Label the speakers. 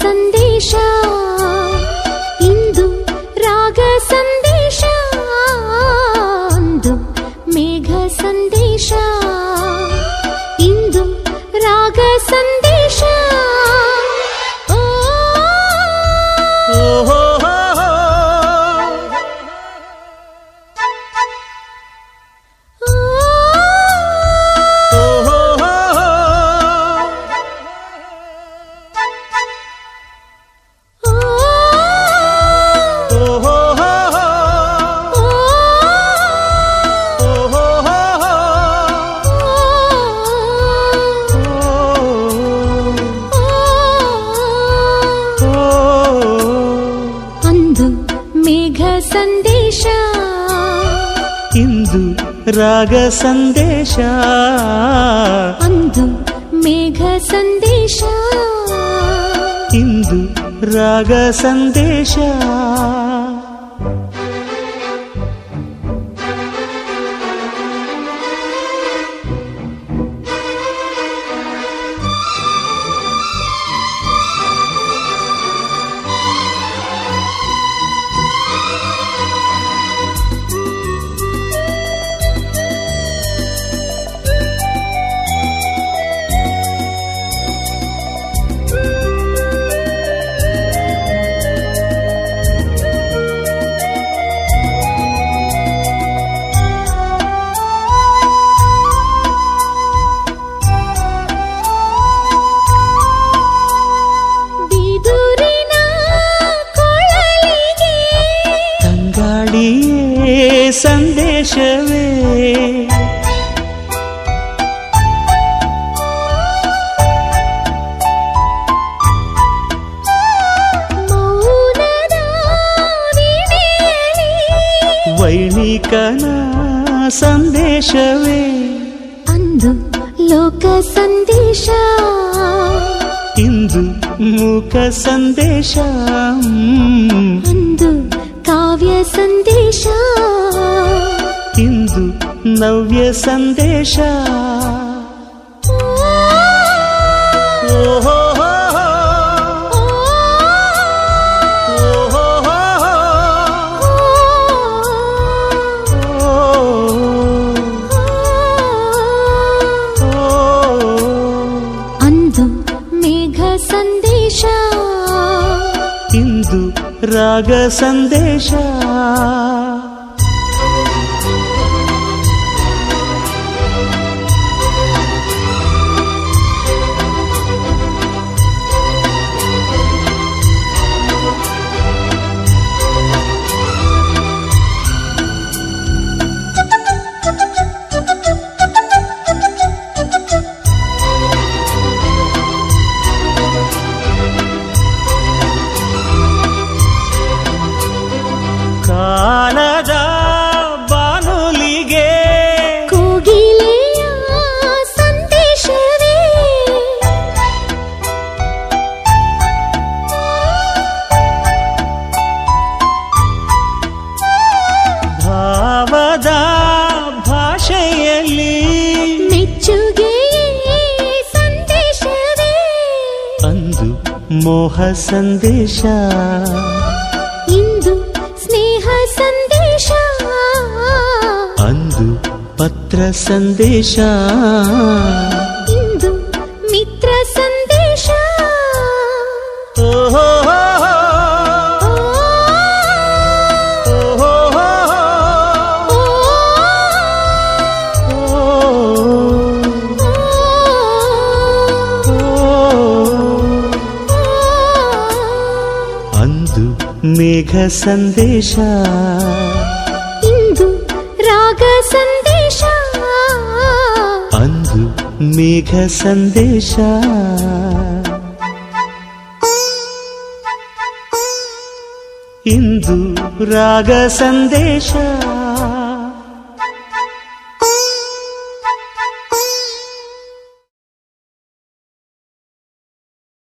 Speaker 1: ಸಂದೇಶ ಇಂದು ರಾಗ ಸಂದೇಶ ಅಂದು ಮೇಘ ಸಂದೇಶ ಇಂದು ರಾಗ ಸಂದೇಶ ಓ,
Speaker 2: ಓಹೋ
Speaker 1: ಓ, ಓ, ಓ, ಅಂದು ಮೇಘ ಸಂದೇಶ
Speaker 2: ಇಂದು ರಾಗ ಸಂದೇಶ
Speaker 1: ಅಂದು ಮೇಘ ಸಂದೇಶ
Speaker 2: ಇಂದು ರಾಗ ಸಂದೇಶ
Speaker 1: ಬಿದುರಿನ ಕೊಳಲಿಗೆ
Speaker 2: ತಂಗಾಳಿಯೇ ಸಂದೇಶವೇ
Speaker 1: ಮೌನದ ವೀಣೆಯಲ್ಲಿ
Speaker 2: ವೈಣಿಕನ ಸಂದೇಶವೇ
Speaker 1: ಅಂದು ಲೋಕ ಸಂದೇಶ
Speaker 2: ಇಂದು ಮೂಕ ಸಂದೇಶ ಹ್ಮ್.
Speaker 1: ಅಂದು ಕಾವ್ಯ ಸಂದೇಶ
Speaker 2: ಇಂದು ನವ್ಯ ಸಂದೇಶ ಓಹೋ
Speaker 1: ಅಂದು ಮೇಘ ಸಂದೇಶ
Speaker 2: ಇಂದು ರಾಗ ಸಂದೇಶ ಕಾಲದ ಬಾನುಲಿಗೆ
Speaker 1: ಕೋಗಿಲೆಯ ಸಂದೇಶವೇ
Speaker 2: ಭಾವದ ಭಾಷೆಯಲ್ಲಿ
Speaker 1: ಮೆಚ್ಚುಗೆಯೇ ಸಂದೇಶವೇ
Speaker 2: ಅಂದು ಮೋಹ ಸಂದೇಶ
Speaker 1: ಇಂದು ಸ್ನೇಹ ಸಂದೇಶ
Speaker 2: ಅಂದು ಪತ್ರ ಸಂದೇಶ
Speaker 1: ಇಂದು ಮಿತ್ರ ಸಂದೇಶ
Speaker 2: ಓಹೋ
Speaker 1: ಓ,
Speaker 2: ಓಹೋ
Speaker 1: ಓ,
Speaker 2: ಅಂದು ಮೇಘ ಸಂದೇಶ
Speaker 1: ಇಂದು ರಾಗ ಸಂದೇಶ
Speaker 2: ಅಂದು ಮೇಘ ಸಂದೇಶ ಇಂದು ರಾಗ ಸಂದೇಶ